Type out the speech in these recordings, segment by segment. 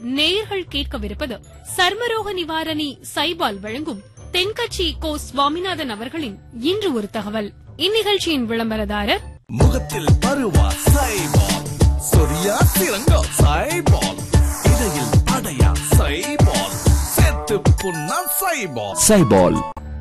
நேயர்கள் கேட்கவிருப்பது சர்மரோக நிவாரணி சைபால் வழங்கும் தென்கட்சி கோ சுவாமிநாதன் அவர்களின் இன்று ஒரு தகவல் இந்நிகழ்ச்சியின் விளம்பரதாரர் முகத்தில் பருவா சைபால் சொரியா சிறங்கா சைபால் இடையில் அடையா சைபால் செத்து புண்ணா சைபால் சைபால்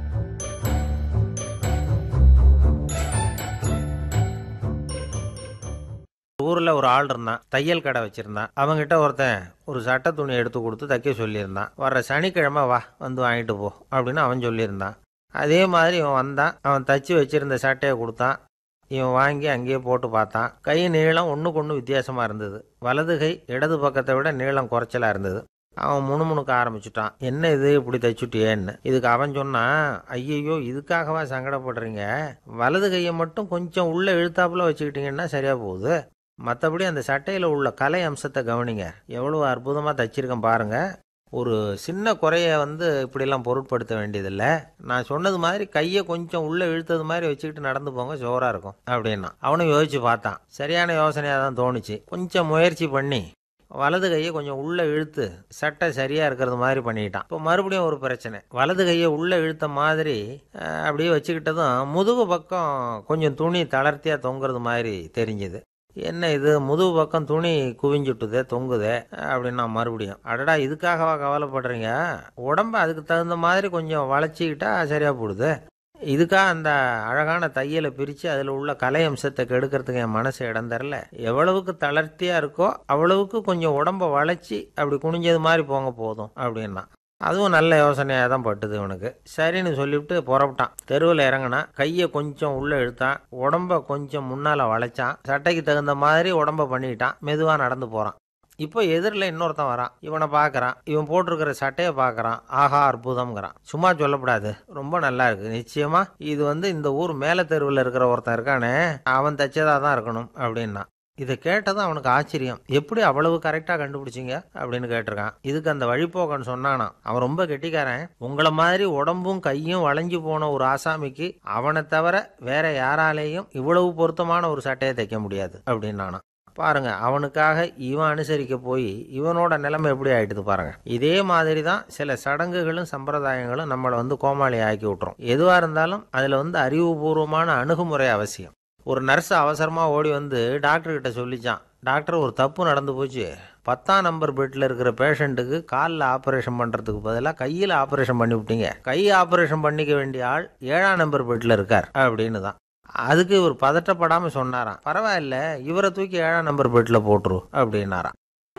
ஊர்ல ஒரு ஆள் இருந்தான் தையல் கடை வச்சிருந்தான் அவங்கிட்ட ஒருத்தன் ஒரு சட்டை துணி எடுத்து கொடுத்து தைக்க சொல்லியிருந்தான் வர்ற சனிக்கிழமை வா வந்து வாங்கிட்டு போ அப்படின்னு அவன் சொல்லியிருந்தான் அதே மாதிரி இவன் வந்தான் அவன் தச்சு வச்சிருந்த சட்டையை கொடுத்தான் இவன் வாங்கி அங்கேயே போட்டு பார்த்தான் கை நீளம் ஒன்றுக்கு ஒன்று வித்தியாசமாக இருந்தது வலது கை இடது பக்கத்தை விட நீளம் குறைச்சலாக இருந்தது அவன் முணுமுணுக்க ஆரம்பிச்சுட்டான் என்ன இது இப்படி தைச்சுட்டியேன்னு இதுக்கு அவன் சொன்னான் ஐயையோ இதுக்காகவா சங்கடப்படுறீங்க வலது கையை மட்டும் கொஞ்சம் உள்ள இழுத்தாப்புல வச்சுக்கிட்டீங்கன்னா சரியா போகுது மற்றபடி அந்த சட்டையில் உள்ள கலை அம்சத்தை கவனிங்க எவ்வளோ அற்புதமாக தச்சிருக்கேன் பாருங்க ஒரு சின்ன குறைய வந்து இப்படிலாம் பொருட்படுத்த வேண்டியதில்லை நான் சொன்னது மாதிரி கையை கொஞ்சம் உள்ள இழுத்தது மாதிரி வச்சுக்கிட்டு நடந்து போங்க ஜோராக இருக்கும் அப்படின்னா அவனும் யோசிச்சு பார்த்தான் சரியான யோசனையாக தான் தோணுச்சு கொஞ்சம் முயற்சி பண்ணி வலது கையை கொஞ்சம் உள்ள இழுத்து சட்டை சரியா இருக்கிறது மாதிரி பண்ணிட்டான் இப்போ மறுபடியும் ஒரு பிரச்சனை வலது கையை உள்ள இழுத்த மாதிரி அஹ், அப்படியே வச்சுக்கிட்டதும் முதுகு பக்கம் கொஞ்சம் துணி தளர்த்தியா தொங்குறது மாதிரி தெரிஞ்சுது என்ன இது முதுகு பக்கம் துணி குவிஞ்சுட்டுதே தொங்குதே அப்படின்னா மறுபடியும் அடடா இதுக்காகவா கவலைப்படுறீங்க உடம்ப அதுக்கு தகுந்த மாதிரி கொஞ்சம் வளைச்சிக்கிட்டா சரியா போடுது இதுக்காக அந்த அழகான தையலை பிரித்து அதில் உள்ள கலை அம்சத்தை கெடுக்கிறதுக்கு என் மனசு இடம் தரல எவ்வளவுக்கு தளர்த்தியாக இருக்கோ அவ்வளவுக்கு கொஞ்சம் உடம்ப வளைச்சி அப்படி குனிஞ்சது மாதிரி போங்க போதும் அப்படின்னா அதுவும் நல்ல யோசனையாக தான் பட்டுது இவனுக்கு சரின்னு சொல்லிவிட்டு புறப்பட்டான் தெருவில் இறங்கினா கையை கொஞ்சம் உள்ளே இழுத்தான் உடம்ப கொஞ்சம் முன்னால் வளைச்சான் சட்டைக்கு தகுந்த மாதிரி உடம்ப பண்ணிக்கிட்டான் மெதுவாக நடந்து போகிறான் இப்போ எதிரில் இன்னொருத்தன் வரான் இவனை பார்க்கறான் இவன் போட்டிருக்கிற சட்டையை பார்க்கறான் ஆஹா அற்புதம்ங்கிறான் சும்மா சொல்லக்கூடாது ரொம்ப நல்லா இருக்கு நிச்சயமா இது வந்து இந்த ஊர் மேல தெருவில் இருக்கிற ஒருத்தன் இருக்கானே அவன் தச்சதா தான் இருக்கணும் அப்படின்னா இதை கேட்டதும் அவனுக்கு ஆச்சரியம் எப்படி அவ்வளவு கரெக்டாக கண்டுபிடிச்சிங்க அப்படின்னு கேட்டிருக்கான் இதுக்கு அந்த வழிபோக்கன் சொன்னானா அவன் ரொம்ப கெட்டிக்காரன் உங்களை மாதிரி உடம்பும் கையும் வளைஞ்சு போன ஒரு ஆசாமிக்கு அவனை தவிர வேற யாராலேயும் இவ்வளவு பொருத்தமான ஒரு சட்டையை தைக்க முடியாது அப்படின்னானா பாருங்க அவனுக்காக இவன் அனுசரிக்க போய் இவனோட நிலைமை எப்படி ஆயிடுது பாருங்க இதே மாதிரி தான் சில சடங்குகளும் சம்பிரதாயங்களும் நம்மளை வந்து கோமாளி ஆக்கி விட்டுரும் எதுவா இருந்தாலும் அதுல வந்து அறிவுபூர்வமான அணுகுமுறை அவசியம் ஒரு நர்ஸ் அவசரமா ஓடி வந்து டாக்டர் கிட்ட சொல்லிச்சான் டாக்டர் ஒரு தப்பு நடந்து போச்சு பத்தாம் நம்பர் பெட்டில் இருக்கிற பேஷண்ட்டுக்கு காலில் ஆப்ரேஷன் பண்ணுறதுக்கு பதிலாக கையில் ஆப்ரேஷன் பண்ணி விட்டீங்க கை ஆப்ரேஷன் பண்ணிக்க வேண்டிய ஆள் ஏழாம் நம்பர் பெட்டில் இருக்கார் அப்படின்னு தான் அதுக்கு இவர் பதட்டப்படாமல் சொன்னாராம் பரவாயில்ல இவரை தூக்கி ஏழாம் நம்பர் பெட்டில் போட்டுரு அப்படின்னாராம்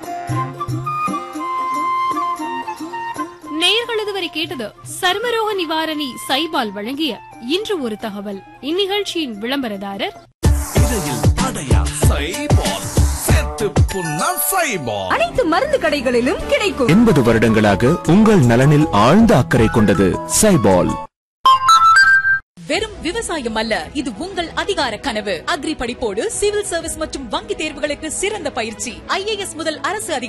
நேயர்கள் இதுவரை கேட்டது சர்மரோக நிவாரணி சைபால் வழங்கிய இன்று ஒரு தகவல் இந்நிகழ்ச்சியின் விளம்பரதாரர் இடையில் அடையா சைபால் செத்து புண்ணா சைபால் அனைத்து மருந்து கடைகளிலும் கிடைக்கும் எண்பது வருடங்களாக உங்கள் நலனில் ஆழ்ந்த அக்கறை கொண்டது சைபால் வெறும் விவசாயம் அல்ல இது உங்கள் அதிகார கனவு அக்ரி படிப்போடு சிவில் சர்வீஸ் மற்றும் வங்கி தேர்வுகளுக்கு சிறந்த பயிற்சி ஐஏஎஸ் முதல் அரசு அதிகாரி